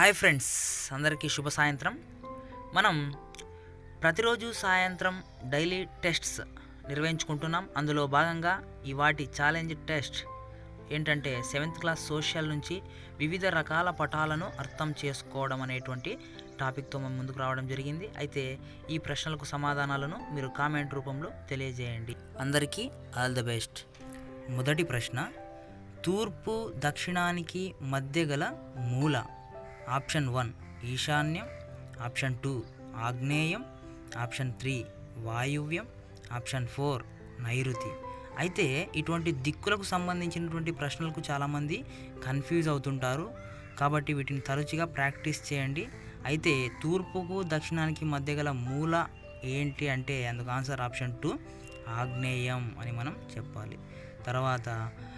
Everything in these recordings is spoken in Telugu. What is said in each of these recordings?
హాయ్ ఫ్రెండ్స్ అందరికీ శుభ సాయంత్రం మనం ప్రతిరోజు సాయంత్రం డైలీ టెస్ట్స్ నిర్వహించుకుంటున్నాం అందులో భాగంగా ఈ వాటి ఛాలెంజ్ టెస్ట్ ఏంటంటే సెవెంత్ క్లాస్ సోషల్ నుంచి వివిధ రకాల పటాలను అర్థం చేసుకోవడం అనేటువంటి టాపిక్తో మనం ముందుకు రావడం జరిగింది అయితే ఈ ప్రశ్నలకు సమాధానాలను మీరు కామెంట్ రూపంలో తెలియజేయండి అందరికీ ఆల్ ద బెస్ట్ మొదటి ప్రశ్న తూర్పు దక్షిణానికి మధ్య గల మూల ఆప్షన్ వన్ ఈశాన్యం ఆప్షన్ టూ ఆగ్నేయం ఆప్షన్ త్రీ వాయువ్యం ఆప్షన్ ఫోర్ నైరుతి అయితే ఇటువంటి దిక్కులకు సంబంధించినటువంటి ప్రశ్నలకు చాలామంది కన్ఫ్యూజ్ అవుతుంటారు కాబట్టి వీటిని తరచుగా ప్రాక్టీస్ చేయండి అయితే తూర్పుకు దక్షిణానికి మధ్య గల మూల ఏంటి అంటే అందుకు ఆన్సర్ ఆప్షన్ టూ ఆగ్నేయం అని మనం చెప్పాలి తర్వాత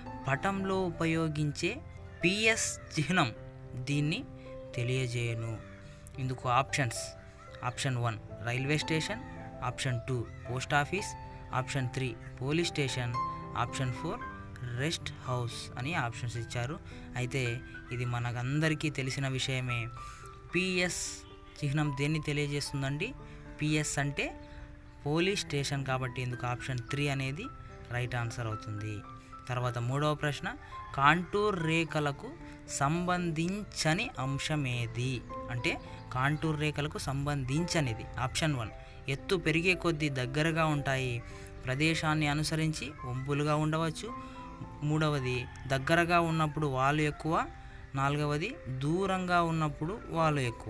పటంలో ఉపయోగించే పిఎస్ చిహ్నం దీన్ని తెలియజేయను ఇందుకు options option one railway station option two post office option three police station option four rest house అని ఆప్షన్స్ ఇచ్చారు అయితే ఇది మనకందరికీ తెలిసిన విషయమే పిఎస్ చిహ్నం దేన్ని తెలియజేస్తుందండి పిఎస్ అంటే పోలీస్ స్టేషన్ కాబట్టి ఇందుకు ఆప్షన్ త్రీ అనేది రైట్ ఆన్సర్ అవుతుంది తర్వాత మూడవ ప్రశ్న కాంటూర్ రేఖలకు సంబంధించని అంశం ఏది అంటే కాంటూర్ రేఖలకు సంబంధించనిది ఆప్షన్ వన్ ఎత్తు పెరిగే కొద్దీ దగ్గరగా ఉంటాయి ప్రదేశాన్ని అనుసరించి వంపులుగా ఉండవచ్చు మూడవది దగ్గరగా ఉన్నప్పుడు వాళ్ళు ఎక్కువ నాలుగవది దూరంగా ఉన్నప్పుడు వాళ్ళు ఎక్కువ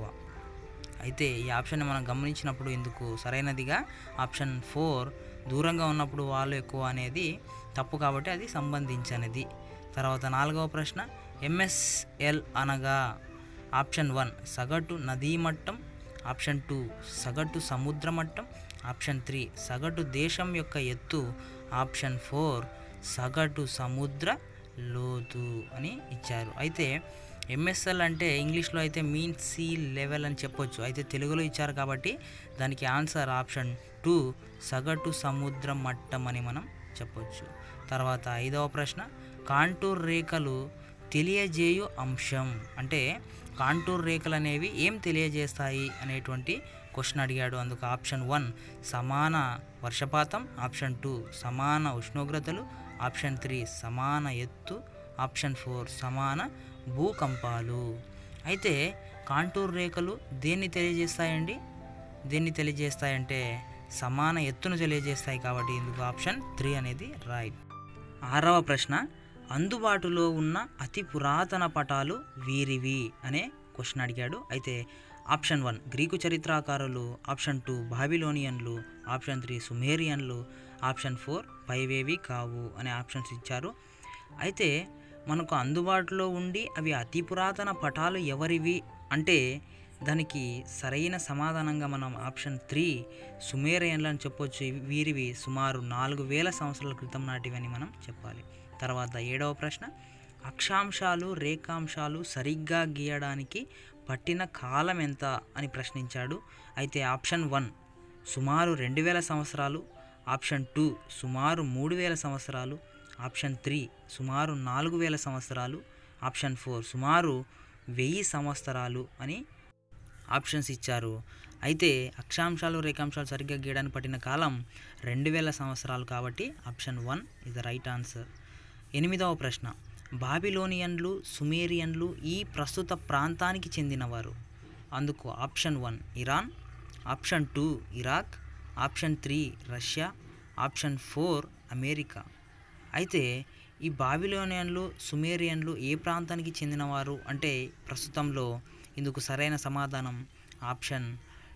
అయితే ఈ ఆప్షన్ మనం గమనించినప్పుడు ఇందుకు సరైనదిగా ఆప్షన్ ఫోర్ దూరంగా ఉన్నప్పుడు వాళ్ళు ఎక్కువ అనేది తప్పు కాబట్టి అది సంబంధించినది తర్వాత నాలుగవ ప్రశ్న ఎంఎస్ఎల్ అనగా ఆప్షన్ వన్ సగటు నదీ మట్టం ఆప్షన్ టూ సగటు సముద్ర మట్టం ఆప్షన్ త్రీ సగటు దేశం యొక్క ఎత్తు ఆప్షన్ ఫోర్ సగటు సముద్ర లోతు అని ఇచ్చారు అయితే ఎంఎస్ఎల్ అంటే ఇంగ్లీష్లో అయితే మీన్ సీ లెవెల్ అని చెప్పొచ్చు అయితే తెలుగులో ఇచ్చారు కాబట్టి దానికి ఆన్సర్ ఆప్షన్ టూ సగటు సముద్ర మట్టం అని మనం చెప్పొచ్చు తర్వాత ఐదవ ప్రశ్న కాంటూర్ రేఖలు తెలియజేయు అంశం అంటే కాంటూర్ రేఖలు అనేవి ఏం తెలియజేస్తాయి అనేటువంటి క్వశ్చన్ అడిగాడు అందుకు ఆప్షన్ వన్ సమాన వర్షపాతం ఆప్షన్ టూ సమాన ఉష్ణోగ్రతలు ఆప్షన్ త్రీ సమాన ఎత్తు ఆప్షన్ ఫోర్ సమాన భూకంపాలు అయితే కాంటూర్ రేఖలు దేన్ని తెలియజేస్తాయండి దేన్ని తెలియజేస్తాయంటే సమాన ఎత్తును తెలియజేస్తాయి కాబట్టి ఇందుకు ఆప్షన్ త్రీ అనేది రైట్ ఆరవ ప్రశ్న అందుబాటులో ఉన్న అతి పురాతన పటాలు వీరివి అనే క్వశ్చన్ అడిగాడు అయితే ఆప్షన్ వన్ గ్రీకు చరిత్రకారులు ఆప్షన్ టూ బాబిలోనియన్లు ఆప్షన్ త్రీ సుమేరియన్లు ఆప్షన్ ఫోర్ పైవేవి కావు అనే ఆప్షన్స్ ఇచ్చారు అయితే మనకు అందుబాటులో ఉండి అవి అతి పురాతన పటాలు ఎవరివి అంటే దానికి సరైన సమాధానంగా మనం ఆప్షన్ త్రీ సుమేరియన్లు అని చెప్పొచ్చు ఇవి- వీరివి సుమారు నాలుగు వేల సంవత్సరాల క్రితం నాటివని మనం చెప్పాలి తర్వాత ఏడవ ప్రశ్న అక్షాంశాలు రేఖాంశాలు సరిగ్గా గీయడానికి పట్టిన కాలం ఎంత అని ప్రశ్నించాడు అయితే ఆప్షన్ వన్ సుమారు రెండు వేల సంవత్సరాలు ఆప్షన్ టూ సుమారు మూడు వేల సంవత్సరాలు ఆప్షన్ త్రీ సుమారు నాలుగు వేల సంవత్సరాలు ఆప్షన్ ఫోర్ సుమారు వెయ్యి సంవత్సరాలు అని ఆప్షన్స్ ఇచ్చారు అయితే అక్షాంశాలు రేఖాంశాలు సరిగ్గా గీయడానికి పట్టిన కాలం రెండు వేల సంవత్సరాలు కాబట్టి option one is the right answer ఎనిమిదవ ప్రశ్న బాబిలోనియన్లు సుమేరియన్లు ఈ ప్రస్తుత ప్రాంతానికి చెందినవారు అందుకు option one Iran option two Iraq option three Russia option four America అయితే ఈ బాబిలోనియన్లు సుమేరియన్లు ఏ ప్రాంతానికి చెందినవారు అంటే ప్రస్తుతంలో ఇందుకు సరైన సమాధానం ఆప్షన్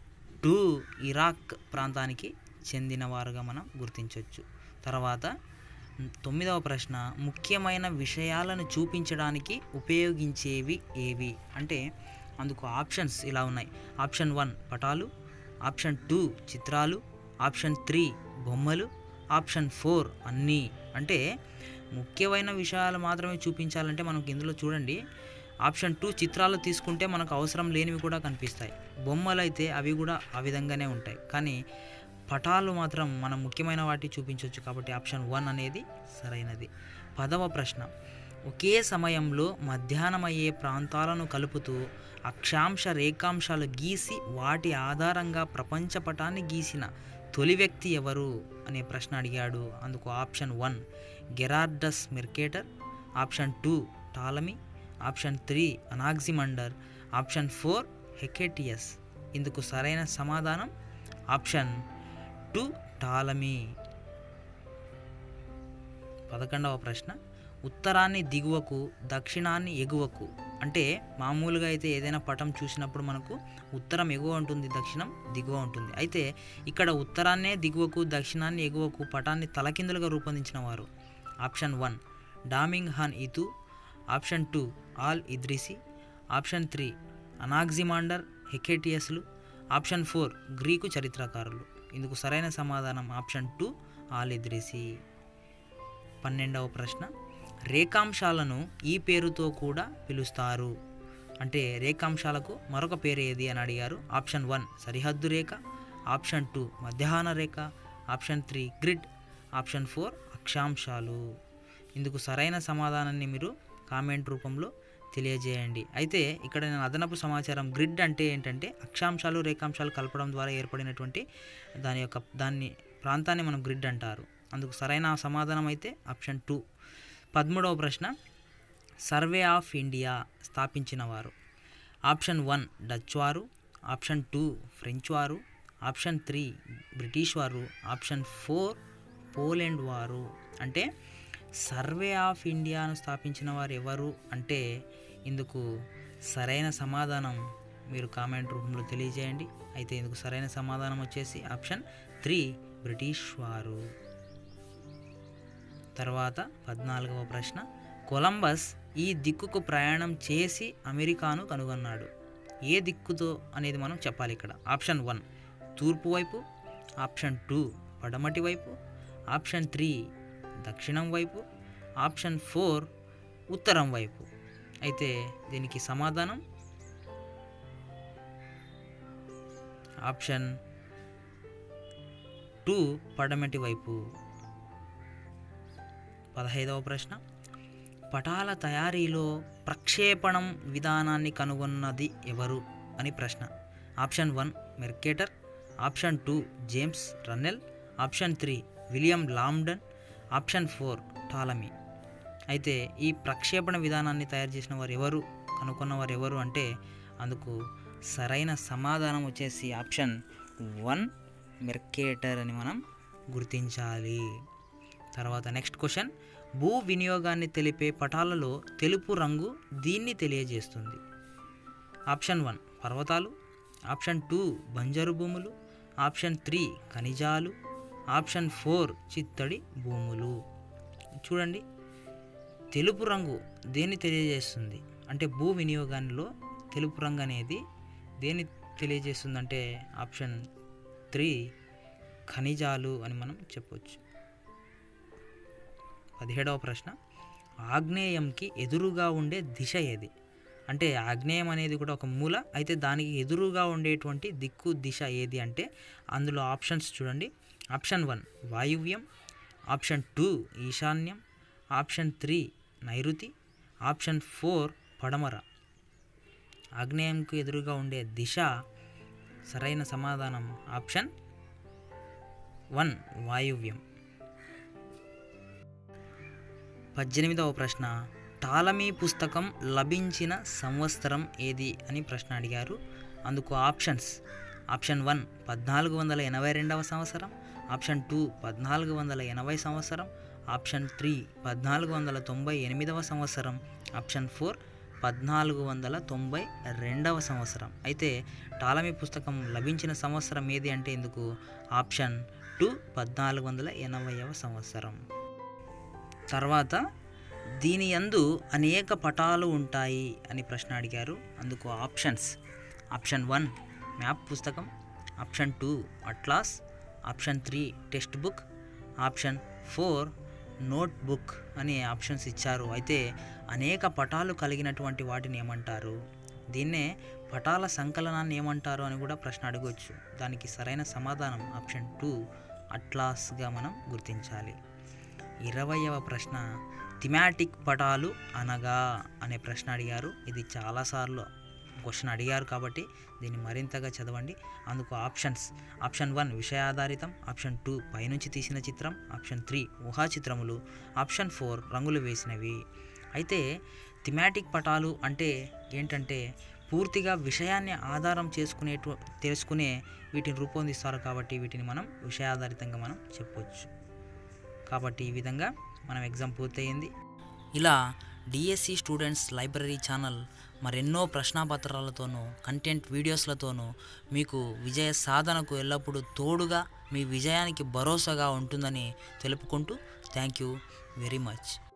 టూ ఇరాక్ ప్రాంతానికి చెందినవారుగా మనం గుర్తించవచ్చు తర్వాత తొమ్మిదవ ప్రశ్న ముఖ్యమైన విషయాలను చూపించడానికి ఉపయోగించేవి ఏవి అంటే అందుకు ఆప్షన్స్ ఇలా ఉన్నాయి ఆప్షన్ వన్ పటాలు ఆప్షన్ టూ చిత్రాలు ఆప్షన్ త్రీ బొమ్మలు ఆప్షన్ ఫోర్ అన్నీ అంటే ముఖ్యమైన విషయాలు మాత్రమే చూపించాలంటే మనకు ఇందులో చూడండి ఆప్షన్ టూ చిత్రాలు తీసుకుంటే మనకు అవసరం లేనివి కూడా కనిపిస్తాయి బొమ్మలు అయితే అవి కూడా ఆ విధంగానే ఉంటాయి కానీ పటాలు మాత్రం మనం ముఖ్యమైన వాటి చూపించవచ్చు కాబట్టి ఆప్షన్ వన్ అనేది సరైనది పదవ ప్రశ్న ఒకే సమయంలో మధ్యాహ్నమయ్యే ప్రాంతాలను కలుపుతూ అక్షాంశ రేఖాంశాలు గీసి వాటి ఆధారంగా ప్రపంచ పటాన్ని గీసిన తొలి వ్యక్తి ఎవరు అనే ప్రశ్న అడిగాడు అందుకు option one Gerardus Mercator option two Ptolemy option three Anaximander option four Hecataeus ఇందుకు సరైన సమాధానం ఆప్షన్ టూ టాలమీ పదకొండవ ప్రశ్న ఉత్తరాన్ని దిగువకు దక్షిణాన్ని ఎగువకు అంటే మామూలుగా అయితే ఏదైనా పటం చూసినప్పుడు మనకు ఉత్తరం ఎగువ ఉంటుంది దక్షిణం దిగువ ఉంటుంది అయితే ఇక్కడ ఉత్తరాన్నే దిగువకు దక్షిణాన్ని ఎగువకు పటాన్ని తలకిందులుగా రూపొందించిన వారు option one Da Ming Hun Yi Tu option two al Idrisi option three Anaximander హెకెటియస్లు ఆప్షన్ ఫోర్ గ్రీకు చరిత్రకారులు ఇందుకు సరైన సమాధానం ఆప్షన్ టూ ఆల్ ఇద్రిసి పన్నెండవ ప్రశ్న రేఖాంశాలను ఈ పేరుతో కూడా పిలుస్తారు అంటే రేఖాంశాలకు మరొక పేరు ఏది అని అడిగారు ఆప్షన్ వన్ సరిహద్దు రేఖ ఆప్షన్ టూ మధ్యాహ్న రేఖ option three grid option four అక్షాంశాలు ఇందుకు సరైన సమాధానాన్ని మీరు కామెంట్ రూపంలో తెలియజేయండి అయితే ఇక్కడ నేను అదనపు సమాచారం గ్రిడ్ అంటే ఏంటంటే అక్షాంశాలు రేఖాంశాలు కలపడం ద్వారా ఏర్పడినటువంటి దాని యొక్క దాన్ని ప్రాంతాన్ని మనం గ్రిడ్ అంటారు అందుకు సరైన సమాధానం అయితే ఆప్షన్ టూ పదమూడవ ప్రశ్న సర్వే ఆఫ్ ఇండియా స్థాపించిన వారు ఆప్షన్ వన్ డచ్ వారు ఆప్షన్ టూ ఫ్రెంచ్ వారు ఆప్షన్ త్రీ బ్రిటిష్ వారు ఆప్షన్ ఫోర్ పోలెండ్ వారు అంటే సర్వే ఆఫ్ ఇండియాను స్థాపించిన వారు ఎవరు అంటే ఇందుకు సరైన సమాధానం మీరు కామెంట్ రూపంలో తెలియజేయండి అయితే ఇందుకు సరైన సమాధానం వచ్చేసి ఆప్షన్ త్రీ బ్రిటిష్ వారు తర్వాత పద్నాలుగవ ప్రశ్న కొలంబస్ ఈ దిక్కుకు ప్రయాణం చేసి అమెరికాను కనుగొన్నాడు ఏ దిక్కుతో అనేది మనం చెప్పాలి ఇక్కడ ఆప్షన్ వన్ తూర్పు వైపు ఆప్షన్ టూ పడమటి వైపు ఆప్షన్ త్రీ దక్షిణం వైపు ఆప్షన్ ఫోర్ ఉత్తరం వైపు అయితే దీనికి సమాధానం ఆప్షన్ టూ పడమటి వైపు పదహైదవ ప్రశ్న పటాల తయారీలో ప్రక్షేపణం విధానాన్ని కనుగొన్నది ఎవరు అని ప్రశ్న option one Mercator option two James Rennell option three William Lambton option four Ptolemy అయితే ఈ ప్రక్షేపణ విధానాన్ని తయారు చేసిన వారు ఎవరు కనుక్కున్న వారు ఎవరు అంటే అందుకు సరైన సమాధానం వచ్చేసి ఆప్షన్ వన్ మెర్కేటర్ అని మనం గుర్తించాలి తర్వాత నెక్స్ట్ క్వశ్చన్ భూ వినియోగాన్ని తెలిపే పటాలలో తెలుపు రంగు దీన్ని తెలియజేస్తుంది ఆప్షన్ వన్ పర్వతాలు ఆప్షన్ టూ బంజరు భూములు ఆప్షన్ త్రీ ఖనిజాలు ఆప్షన్ ఫోర్ చిత్తడి భూములు చూడండి తెలుపు రంగు దేన్ని తెలియజేస్తుంది అంటే భూ వినియోగాల్లో తెలుపు రంగు అనేది దేన్ని తెలియజేస్తుందంటే ఆప్షన్ త్రీ ఖనిజాలు అని మనం చెప్పొచ్చు పదిహేడవ ప్రశ్న ఆగ్నేయంకి ఎదురుగా ఉండే దిశ ఏది అంటే ఆగ్నేయం అనేది కూడా ఒక మూల అయితే దానికి ఎదురుగా ఉండేటువంటి దిక్కు దిశ ఏది అంటే అందులో ఆప్షన్స్ చూడండి ఆప్షన్ వన్ వాయువ్యం ఆప్షన్ టూ ఈశాన్యం ఆప్షన్ త్రీ నైరుతి ఆప్షన్ ఫోర్ పడమర ఆగ్నేయంకు ఎదురుగా ఉండే దిశ సరైన సమాధానం ఆప్షన్ వన్ వాయువ్యం పద్దెనిమిదవ ప్రశ్న టాలమీ పుస్తకం లభించిన సంవత్సరం ఏది అని ప్రశ్న అడిగారు అందుకు ఆప్షన్స్ ఆప్షన్ వన్ పద్నాలుగు వందల ఎనభై రెండవ సంవత్సరం ఆప్షన్ టూ పద్నాలుగు వందల ఎనభై సంవత్సరం ఆప్షన్ త్రీ పద్నాలుగు వందల తొంభై ఎనిమిదవ సంవత్సరం ఆప్షన్ ఫోర్ పద్నాలుగు వందల తొంభై రెండవ సంవత్సరం అయితే టాలమీ పుస్తకం లభించిన సంవత్సరం ఏది అంటే ఇందుకు ఆప్షన్ టూ పద్నాలుగు వందల ఎనభైవ సంవత్సరం తర్వాత దీని యందు అనేక పటాలు ఉంటాయి అని ప్రశ్న అడిగారు అందుకు ఆప్షన్స్ ఆప్షన్ వన్ మ్యాప్ పుస్తకం option two atlas option three textbook option four notebook అనే ఆప్షన్స్ ఇచ్చారు అయితే అనేక పటాలు కలిగినటువంటి వాటిని ఏమంటారు దీన్నే పటాల సంకలనాన్ని ఏమంటారు అని కూడా ప్రశ్న అడగవచ్చు దానికి సరైన సమాధానం ఆప్షన్ టూ అట్లాస్గా మనం గుర్తించాలి ఇరవయవ ప్రశ్న థిమాటిక్ పటాలు అనగా అనే ప్రశ్న అడిగారు ఇది చాలాసార్లు క్వశ్చన్ అడిగారు కాబట్టి దీన్ని మరింతగా చదవండి అందుకు ఆప్షన్స్ ఆప్షన్ వన్ విషయాధారితం ఆప్షన్ టూ పైనుంచి తీసిన చిత్రం ఆప్షన్ త్రీ ఊహా చిత్రములు ఆప్షన్ ఫోర్ రంగులు వేసినవి అయితే థిమాటిక్ పటాలు అంటే ఏంటంటే పూర్తిగా విషయాన్ని ఆధారం చేసుకునేటు తెలుసుకునే వీటిని రూపొందిస్తారు కాబట్టి వీటిని మనం విషయాధారితంగా మనం చెప్పొచ్చు కాబట్టి ఈ విధంగా మనం ఎగ్జామ్ పూర్తయింది ఇలా డిఎస్సి స్టూడెంట్స్ లైబ్రరీ ఛానల్ మరెన్నో ప్రశ్నాపత్రాలతోనూ కంటెంట్ వీడియోస్లతోనూ మీకు విజయ సాధనకు ఎల్లప్పుడూ తోడుగా మీ విజయానికి భరోసాగా ఉంటుందని తెలుపుకుంటూ థ్యాంక్ యూ వెరీ మచ్